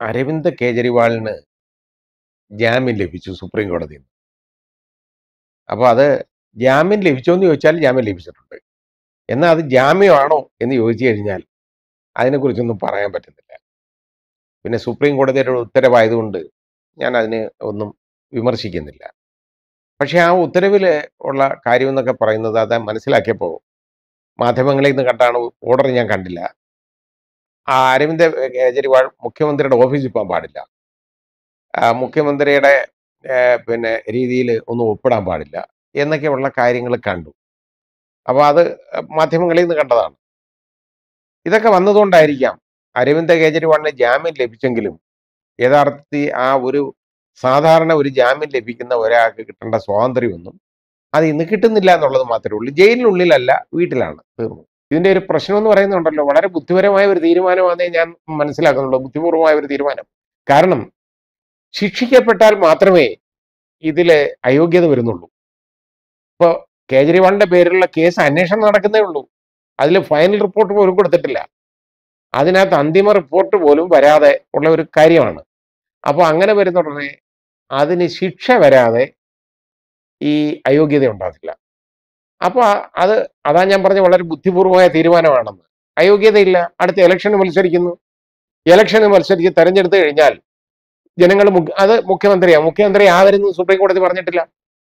അരവിന്ദ് കേജ്രിവാളിന് ജാമ്യം ലഭിച്ചു സുപ്രീം കോടതിയിൽ നിന്ന് അപ്പോൾ അത് ജാമ്യം ലഭിച്ചോ എന്ന് ചോദിച്ചാൽ ജാമ്യം ലഭിച്ചിട്ടുണ്ട് എന്നാൽ അത് ജാമ്യമാണോ എന്ന് ചോദിച്ചു കഴിഞ്ഞാൽ അതിനെക്കുറിച്ചൊന്നും പറയാൻ പറ്റുന്നില്ല പിന്നെ സുപ്രീം കോടതിയുടെ ഒരു ഉത്തരവായതുകൊണ്ട് ഞാൻ അതിനെ ഒന്നും വിമർശിക്കുന്നില്ല പക്ഷേ ആ ഉത്തരവിൽ ഉള്ള കാര്യം എന്നൊക്കെ പറയുന്നത് അത് മനസ്സിലാക്കിയപ്പോൾ മാധ്യമങ്ങളിൽ നിന്ന് കണ്ടാണ് ഓർഡർ ഞാൻ കണ്ടില്ല ആ അരവിന്ദ് കേജ്രിവാൾ മുഖ്യമന്ത്രിയുടെ ഓഫീസിൽ പോകാൻ പാടില്ല ആ, മുഖ്യമന്ത്രിയുടെ ഏ, പിന്നെ രീതിയിൽ ഒന്നും ഒപ്പിടാൻ പാടില്ല എന്നൊക്കെയുള്ള കാര്യങ്ങൾ കണ്ടു അപ്പോൾ അത് മാധ്യമങ്ങളിൽ നിന്ന് കണ്ടതാണ് ഇതൊക്കെ വന്നതുകൊണ്ടായിരിക്കാം അരവിന്ദ് കേജ്രിവാളിന് ജാമ്യം ലഭിച്ചെങ്കിലും യഥാർത്ഥത്തിൽ ആ ഒരു സാധാരണ ഒരു ജാമ്യം ലഭിക്കുന്ന ഒരാൾക്ക് കിട്ടേണ്ട സ്വാതന്ത്ര്യമൊന്നും അത് ഇന്ന് കിട്ടുന്നില്ല എന്നുള്ളത് മാത്രമേ ഉള്ളൂ ജയിലിനുള്ളിലല്ല വീട്ടിലാണ് തീർന്നു ഇതിന്റെ ഒരു പ്രശ്നം എന്ന് പറയുന്നുണ്ടല്ലോ വളരെ ബുദ്ധിപരമായ ഒരു തീരുമാനമാണെന്നേ ഞാൻ മനസ്സിലാക്കുന്നുള്ളൂ ബുദ്ധിപൂർവമായ ഒരു തീരുമാനം കാരണം ശിക്ഷിക്കപ്പെട്ടാൽ മാത്രമേ ഇതില് അയോഗ്യത വരുന്നുള്ളൂ ഇപ്പൊ കേജ്രിവാളിന്റെ പേരിലുള്ള കേസ് അന്വേഷണം നടക്കുന്നേ ഉള്ളൂ അതിൽ ഫൈനൽ റിപ്പോർട്ട് പോലും കൊടുത്തിട്ടില്ല അതിനകത്ത് അന്തിമ റിപ്പോർട്ട് പോലും വരാതെ ഉള്ള ഒരു കാര്യമാണ് അപ്പോൾ അങ്ങനെ വരുന്ന ഉടനെ അതിന് ശിക്ഷ വരാതെ ഈ അയോഗ്യത ഉണ്ടാകില്ല അപ്പോൾ അത് അതാ ഞാൻ പറഞ്ഞ വളരെ ബുദ്ധിപൂർവമായ തീരുമാനമാണെന്ന് അയോഗ്യതയില്ല അടുത്ത ഇലക്ഷന് മത്സരിക്കുന്നു ഇലക്ഷന് മത്സരിച്ച് തെരഞ്ഞെടുത്ത് കഴിഞ്ഞാൽ ജനങ്ങൾ മുഖ്യ- അത് മുഖ്യമന്ത്രിയാണ് മുഖ്യമന്ത്രി ആവരുന്നു സുപ്രീം കോടതി പറഞ്ഞിട്ടില്ല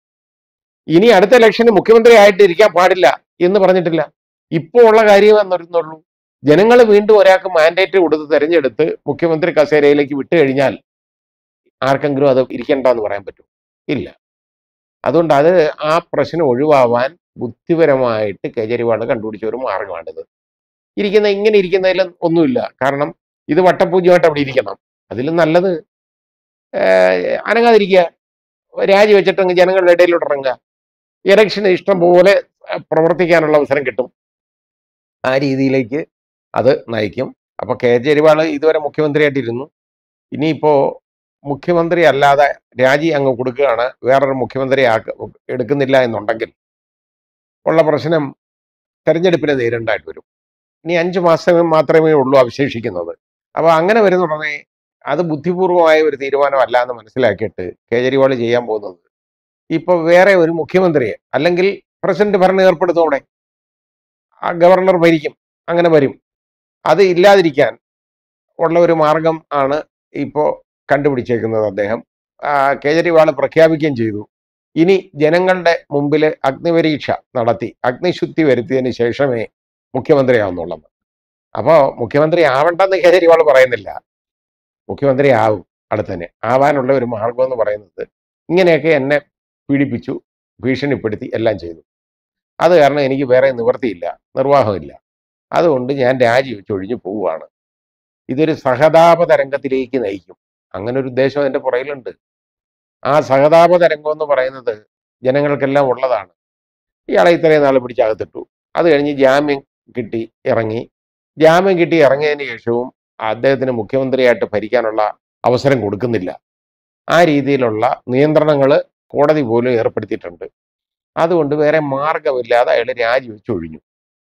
ഇനി അടുത്ത ഇലക്ഷന് മുഖ്യമന്ത്രി ആയിട്ട് ഇരിക്കാൻ പാടില്ല എന്ന് പറഞ്ഞിട്ടില്ല ഇപ്പോൾ ഉള്ള കാര്യം എന്നൊരുന്നുള്ളൂ ജനങ്ങൾ വീണ്ടും ഒരാൾക്ക് മാൻഡേറ്റ് കൊടുത്ത് തെരഞ്ഞെടുത്ത് മുഖ്യമന്ത്രി കസേരയിലേക്ക് വിട്ടു കഴിഞ്ഞാൽ ആർക്കെങ്കിലും അത് ഇരിക്കണ്ടെന്ന് പറയാൻ പറ്റും ഇല്ല അതുകൊണ്ട് അത് ആ പ്രശ്നം ഒഴിവാവാൻ ബുദ്ധിപരമായിട്ട് കേജ്രിവാൾ കണ്ടുപിടിച്ച ഒരു മാർഗമാണിത് ഇരിക്കുന്ന ഇങ്ങനെ ഇരിക്കുന്നതിൽ ഒന്നുമില്ല കാരണം ഇത് വട്ടപൂജ്യമായിട്ട് അവിടെ ഇരിക്കണം അതിലും നല്ലത് ഏഹ്, അനങ്ങാതിരിക്കുക രാജിവെച്ചിട്ട് അങ്ങ് ജനങ്ങളുടെ ഇടയിലോട്ട് ഇറങ്ങുക ഇലക്ഷന് ഇഷ്ടം പോലെ അഹ്, പ്രവർത്തിക്കാനുള്ള അവസരം കിട്ടും ആ രീതിയിലേക്ക് അത് നയിക്കും അപ്പൊ കേജ്രിവാൾ ഇതുവരെ മുഖ്യമന്ത്രിയായിട്ടിരുന്നു ഇനിയിപ്പോ മുഖ്യമന്ത്രി അല്ലാതെ രാജി അങ്ങ് കൊടുക്കുകയാണ് വേറൊരു മുഖ്യമന്ത്രി ആക്ക എടുക്കുന്നില്ല എന്നുണ്ടെങ്കിൽ ഉള്ള പ്രശ്നം തെരഞ്ഞെടുപ്പിനെ നേരിടേണ്ടതായിട്ട് വരും ഇനി അഞ്ച് മാസം മാത്രമേ ഉള്ളൂ അവശേഷിക്കുന്നത് അപ്പോൾ അങ്ങനെ വരുന്ന ഉടനെ അത് ബുദ്ധിപൂർവമായ ഒരു തീരുമാനമല്ല എന്ന് മനസ്സിലാക്കിയിട്ട് കേജ്രിവാൾ ചെയ്യാൻ പോകുന്നത് ഇപ്പോൾ വേറെ ഒരു മുഖ്യമന്ത്രിയെ അല്ലെങ്കിൽ പ്രസിഡന്റ് ഭരണം ഏർപ്പെടുത്തോടെ ആ ഗവർണർ ഭരിക്കും അങ്ങനെ വരും അത് ഇല്ലാതിരിക്കാൻ ഉള്ള ഒരു മാർഗം ആണ് ഇപ്പോൾ കണ്ടുപിടിച്ചേക്കുന്നത് അദ്ദേഹം ആ, കേജ്രിവാൾ പ്രഖ്യാപിക്കുകയും ചെയ്തു ഇനി ജനങ്ങളുടെ മുമ്പിൽ അഗ്നിപരീക്ഷ നടത്തി അഗ്നിശുദ്ധി വരുത്തിയതിന് ശേഷമേ മുഖ്യമന്ത്രിയാവുന്നുള്ളത് അപ്പോൾ മുഖ്യമന്ത്രി ആവണ്ടെന്ന് കേജ്രിവാൾ പറയുന്നില്ല മുഖ്യമന്ത്രി ആവും അടുത്തന്നെ ആവാനുള്ള ഒരു മാർഗം എന്ന് പറയുന്നത് ഇങ്ങനെയൊക്കെ എന്നെ പീഡിപ്പിച്ചു ഭീഷണിപ്പെടുത്തി എല്ലാം ചെയ്തു അത് കാരണം എനിക്ക് വേറെ നിവൃത്തിയില്ല നിർവാഹമില്ല അതുകൊണ്ട് ഞാൻ രാജിവെച്ച് ഒഴിഞ്ഞു പോവുകയാണ് ഇതൊരു സഹതാപ തരംഗത്തിലേക്ക് നയിക്കും അങ്ങനെ ഒരു ഉദ്ദേശം അതിന്റെ പുറകിലുണ്ട് ആ സഹതാപ തരംഗം എന്ന് പറയുന്നത് ജനങ്ങൾക്കെല്ലാം ഉള്ളതാണ് ഇയാളെ ഇത്രയും നാൾ പിടിച്ചകത്തിട്ടു അത് കഴിഞ്ഞ് ജാമ്യം കിട്ടി ഇറങ്ങി ജാമ്യം കിട്ടി ഇറങ്ങിയതിന് ശേഷവും അദ്ദേഹത്തിന് മുഖ്യമന്ത്രിയായിട്ട് ഭരിക്കാനുള്ള അവസരം കൊടുക്കുന്നില്ല ആ രീതിയിലുള്ള നിയന്ത്രണങ്ങൾ കോടതി പോലും ഏർപ്പെടുത്തിയിട്ടുണ്ട് അതുകൊണ്ട് വേറെ മാർഗമില്ലാതെ അയാൾ രാജിവെച്ച് ഒഴിഞ്ഞു